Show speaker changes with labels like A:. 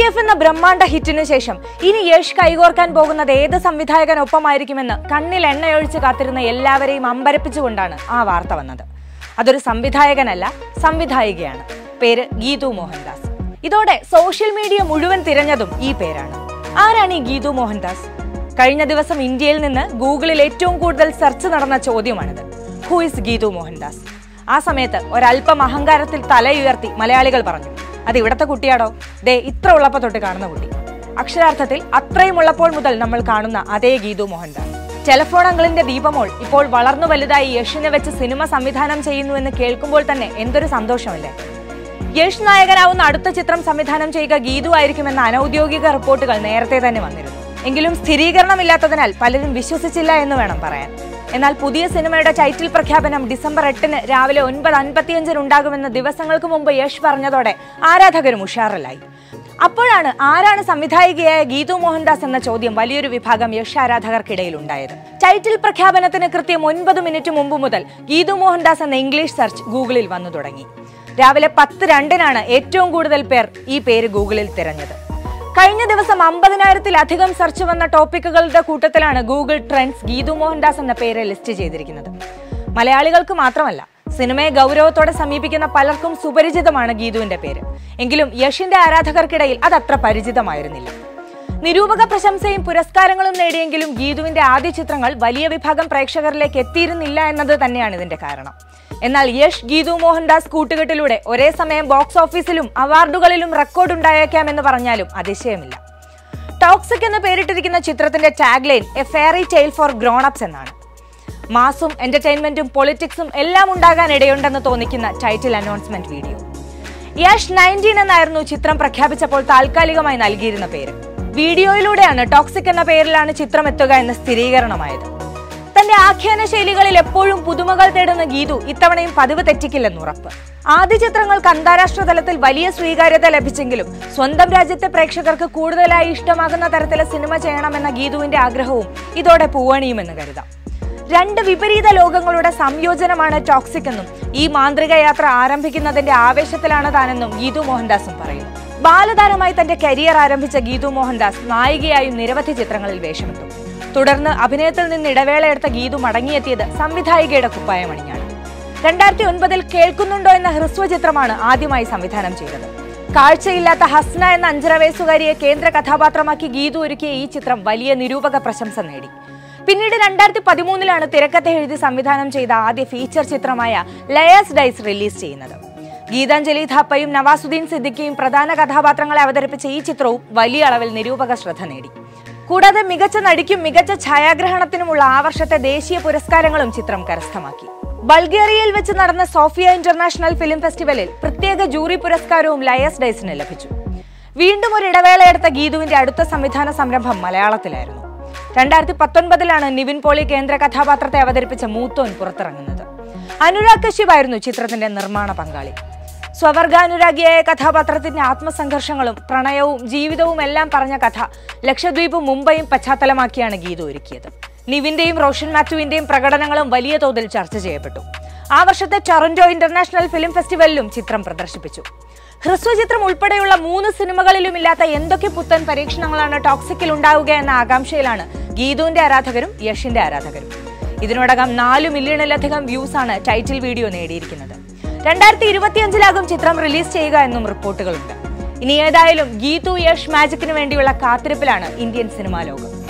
A: G F എന്ന ബ്രഹ്മാണ്ഡ ഹിറ്റിനു ശേഷം ഇനി യശ് കൈകോർക്കാൻ പോകുന്നത് ഏത് സംവിധായകനൊപ്പമായിരിക്കുമെന്ന് കണ്ണിൽ എണ്ണയൊഴിച്ച് കാത്തിരുന്ന എല്ലാവരെയും അമ്പരപ്പിച്ചുകൊണ്ടാണ് ആ വാർത്ത വന്നത് അതൊരു സംവിധായകനല്ല സംവിധായികയാണ് പേര് ഗീതു മോഹൻദാസ് ഇതോടെ സോഷ്യൽ മീഡിയ മുഴുവൻ തിരഞ്ഞതും ഈ പേരാണ് ആരാണ് ഈ ഗീതു മോഹൻദാസ് കഴിഞ്ഞ ദിവസം ഇന്ത്യയിൽ നിന്ന് ഗൂഗിളിൽ ഏറ്റവും കൂടുതൽ സെർച്ച് നടന്ന ചോദ്യമാണിത് ഹു ഇസ് ഗീതു മോഹൻദാസ് ആ സമയത്ത് ഒരല്പം അഹങ്കാരത്തിൽ തലയുയർത്തി മലയാളികൾ പറഞ്ഞു അത് ഇവിടത്തെ കുട്ടിയാടോ ദേ ഇത്ര ഉള്ളപ്പോ തൊട്ട് കാണുന്ന കുട്ടി അക്ഷരാർത്ഥത്തിൽ അത്രയും ഉള്ളപ്പോൾ മുതൽ നമ്മൾ കാണുന്ന അതേ ഗീതു മോഹൻദാസ് ടെലഫോൺ അങ്കിളിന്റെ ദീപമോൾ ഇപ്പോൾ വളർന്നു വലുതായി യഷിനെ വെച്ച് സിനിമ സംവിധാനം ചെയ്യുന്നു എന്ന് കേൾക്കുമ്പോൾ തന്നെ എന്തൊരു സന്തോഷമല്ലേ യഷ് നായകനാവുന്ന അടുത്ത ചിത്രം സംവിധാനം ചെയ്യുക ഗീതു ആയിരിക്കുമെന്ന അനൌദ്യോഗിക റിപ്പോർട്ടുകൾ നേരത്തെ തന്നെ വന്നിരുന്നു എങ്കിലും സ്ഥിരീകരണമില്ലാത്തതിനാൽ പലരും വിശ്വസിച്ചില്ല എന്ന് വേണം പറയാൻ എന്നാൽ പുതിയ സിനിമയുടെ ടൈറ്റിൽ പ്രഖ്യാപനം ഡിസംബർ എട്ടിന് രാവിലെ ഒൻപത് അൻപത്തിയഞ്ചിന് ഉണ്ടാകുമെന്ന് ദിവസങ്ങൾക്ക് മുമ്പ് യഷ് പറഞ്ഞതോടെ ആരാധകരും ഉഷാറിലായി അപ്പോഴാണ് ആരാണ് സംവിധായികയായ ഗീതു മോഹൻദാസ് എന്ന ചോദ്യം വലിയൊരു വിഭാഗം യഷ് ആരാധകർക്കിടയിൽ ഉണ്ടായത് ടൈറ്റിൽ പ്രഖ്യാപനത്തിന് കൃത്യം ഒൻപത് മിനിറ്റ് മുമ്പ് മുതൽ ഗീതു മോഹൻദാസ് എന്ന ഇംഗ്ലീഷ് സെർച്ച് ഗൂഗിളിൽ വന്നു തുടങ്ങി രാവിലെ പത്ത് രണ്ടിനാണ് ഏറ്റവും കൂടുതൽ പേർ ഈ പേര് ഗൂഗിളിൽ തിരഞ്ഞത് കഴിഞ്ഞ ദിവസം അമ്പതിനായിരത്തിലധികം സെർച്ച് വന്ന ടോപ്പിക്കുകളുടെ കൂട്ടത്തിലാണ് ഗൂഗിൾ ട്രെൻഡ്സ് ഗീതു മോഹൻദാസ് എന്ന പേര് ലിസ്റ്റ് ചെയ്തിരിക്കുന്നത് മലയാളികൾക്ക് മാത്രമല്ല സിനിമയെ ഗൗരവത്തോടെ സമീപിക്കുന്ന പലർക്കും സുപരിചിതമാണ് ഗീതുവിന്റെ പേര് എങ്കിലും യഷിന്റെ ആരാധകർക്കിടയിൽ അത് അത്ര പരിചിതമായിരുന്നില്ല നിരൂപക പ്രശംസയും പുരസ്കാരങ്ങളും നേടിയെങ്കിലും ഗീതുവിന്റെ ആദ്യ ചിത്രങ്ങൾ വലിയ വിഭാഗം പ്രേക്ഷകരിലേക്ക് എത്തിയിരുന്നില്ല എന്നത് തന്നെയാണ് ഇതിന്റെ കാരണം എന്നാൽ യഷ് ഗീതു മോഹൻദാസ് കൂട്ടുകെട്ടിലൂടെ ഒരേ സമയം ബോക്സ് ഓഫീസിലും അവാർഡുകളിലും റെക്കോർഡ് ഉണ്ടായേക്കാമെന്ന് പറഞ്ഞാലും അതിശയമില്ല ടോക്സിക് എന്ന് പേരിട്ടിരിക്കുന്ന ചിത്രത്തിന്റെ tag line a fairy tale for grown ups എന്നാണ് മാസും എന്റർടൈൻമെന്റും പൊളിറ്റിക്സും എല്ലാം ഉണ്ടാകാൻ ഇടയുണ്ടെന്ന് തോന്നിക്കുന്ന title announcement video Yash nineteen എന്നായിരുന്നു ചിത്രം പ്രഖ്യാപിച്ചപ്പോൾ താൽക്കാലികമായി നൽകിയിരുന്ന പേര് വീഡിയോയിലൂടെയാണ് ടോക്സിക് എന്ന പേരിലാണ് ചിത്രം എത്തുക എന്ന സ്ഥിരീകരണമായത് തന്റെ ആഖ്യാന ശൈലികളിൽ എപ്പോഴും പുതുമകൾ തേടുന്ന ഗീതു ഇത്തവണയും പതിവ് തെറ്റിക്കില്ലെന്ന് ഉറപ്പ് ആദ്യ ചിത്രങ്ങൾക്ക് അന്താരാഷ്ട്ര തലത്തിൽ വലിയ സ്വീകാര്യത ലഭിച്ചെങ്കിലും സ്വന്തം രാജ്യത്തെ പ്രേക്ഷകർക്ക് കൂടുതലായി ഇഷ്ടമാകുന്ന തരത്തിലെ സിനിമ ചെയ്യണമെന്ന ഗീതുവിന്റെ ആഗ്രഹവും ഇതോടെ പൂവണിയുമെന്ന് കരുതാം രണ്ട് വിപരീത ലോകങ്ങളുടെ സംയോജനമാണ് ടോക്സിക് എന്നും ഈ മാന്ത്രിക യാത്ര ആരംഭിക്കുന്നതിന്റെ ആവേശത്തിലാണ് താനെന്നും ഗീതു മോഹൻദാസും പറയുന്നു ബാലതാരമായി തന്റെ കരിയർ ആരംഭിച്ച ഗീതു മോഹൻദാസ് നായികയായും നിരവധി ചിത്രങ്ങളിൽ വേഷമിട്ടു തുടർന്ന് അഭിനയത്തിൽ നിന്ന് ഇടവേളയെടുത്ത ഗീതു മടങ്ങിയെത്തിയത് സംവിധായികയുടെ കുപ്പായമണിഞ്ഞാണ് രണ്ടായിരത്തി ഒൻപതിൽ കേൾക്കുന്നുണ്ടോ എന്ന ഹ്രസ്വ ചിത്രമാണ് ആദ്യമായി സംവിധാനം ചെയ്തത് കാഴ്ചയില്ലാത്ത ഹസ്ന എന്ന അഞ്ചര വയസ്സുകാരിയെ കേന്ദ്ര കഥാപാത്രമാക്കി ഗീതു ഒരുക്കിയ ഈ ചിത്രം വലിയ നിരൂപക പ്രശംസ നേടി പിന്നീട് രണ്ടായിരത്തി പതിമൂന്നിലാണ് തിരക്കഥ എഴുതി സംവിധാനം ചെയ്ത ആദ്യ ഫീച്ചർ ചിത്രമായ ലയേഴ്സ് ഡൈസ് റിലീസ് ചെയ്യുന്നത് ഗീതാഞ്ജലി ഥാപ്പയും നവാസുദ്ദീൻ സിദ്ദിഖിയും പ്രധാന കഥാപാത്രങ്ങളെ അവതരിപ്പിച്ച ഈ ചിത്രവും വലിയ അളവിൽ നിരൂപക ശ്രദ്ധ നേടി കൂടാതെ മികച്ച നടിക്കും മികച്ച ഛായാഗ്രഹണത്തിനുമുള്ള ആ വർഷത്തെ ദേശീയ പുരസ്കാരങ്ങളും ചിത്രം കരസ്ഥമാക്കി ബൾഗേറിയയിൽ വെച്ച് നടന്ന സോഫിയ ഇന്റർനാഷണൽ ഫിലിം ഫെസ്റ്റിവലിൽ പ്രത്യേക ജൂറി പുരസ്കാരവും ലയസ് ഡൈസിന് ലഭിച്ചു വീണ്ടും ഒരു ഇടവേളയെടുത്ത ഗീതുവിന്റെ അടുത്ത സംവിധാന സംരംഭം മലയാളത്തിലായിരുന്നു രണ്ടായിരത്തി പത്തൊൻപതിലാണ് നിവിൻ പോളി കേന്ദ്ര കഥാപാത്രത്തെ അവതരിപ്പിച്ച മൂത്തോൻ പുറത്തിറങ്ങുന്നത് അനുരാഗ് കശ്യപായിരുന്നു ചിത്രത്തിന്റെ നിർമ്മാണ പങ്കാളി സ്വവർഗാനുരാഗിയായ കഥാപാത്രത്തിന്റെ ആത്മസംഘർഷങ്ങളും പ്രണയവും ജീവിതവും എല്ലാം പറഞ്ഞ കഥ ലക്ഷദ്വീപും മുംബൈയും പശ്ചാത്തലമാക്കിയാണ് ഗീതു ഒരുക്കിയത് നിവിന്റെയും റോഷൻ മാത്യുവിന്റെയും പ്രകടനങ്ങളും വലിയ തോതിൽ ചർച്ച ചെയ്യപ്പെട്ടു ആ വർഷത്തെ ടൊറന്റോ ഇന്റർനാഷണൽ ഫിലിം ഫെസ്റ്റിവലിലും ചിത്രം പ്രദർശിപ്പിച്ചു ഹ്രസ്വചിത്രം ഉൾപ്പെടെയുള്ള മൂന്ന് സിനിമകളിലും ഇല്ലാത്ത എന്തൊക്കെ പുത്തൻ പരീക്ഷണങ്ങളാണ് ടോക്സിക്കിൽ ഉണ്ടാവുക എന്ന ആകാംക്ഷയിലാണ് ഗീതുവിന്റെ ആരാധകരും യഷിന്റെ ആരാധകരും ഇതിനോടകം നാലു മില്യണിലധികം വ്യൂസ് ആണ് ടൈറ്റിൽ വീഡിയോ നേടിയിരിക്കുന്നത് രണ്ടായിരത്തി ഇരുപത്തിയഞ്ചിലാകും ചിത്രം റിലീസ് ചെയ്യുക എന്നും റിപ്പോർട്ടുകളുണ്ട് ഇനി ഏതായാലും ഗീതു യഷ് മാജിക്കിന് വേണ്ടിയുള്ള കാത്തിരിപ്പിലാണ് ഇന്ത്യൻ സിനിമാ ലോകം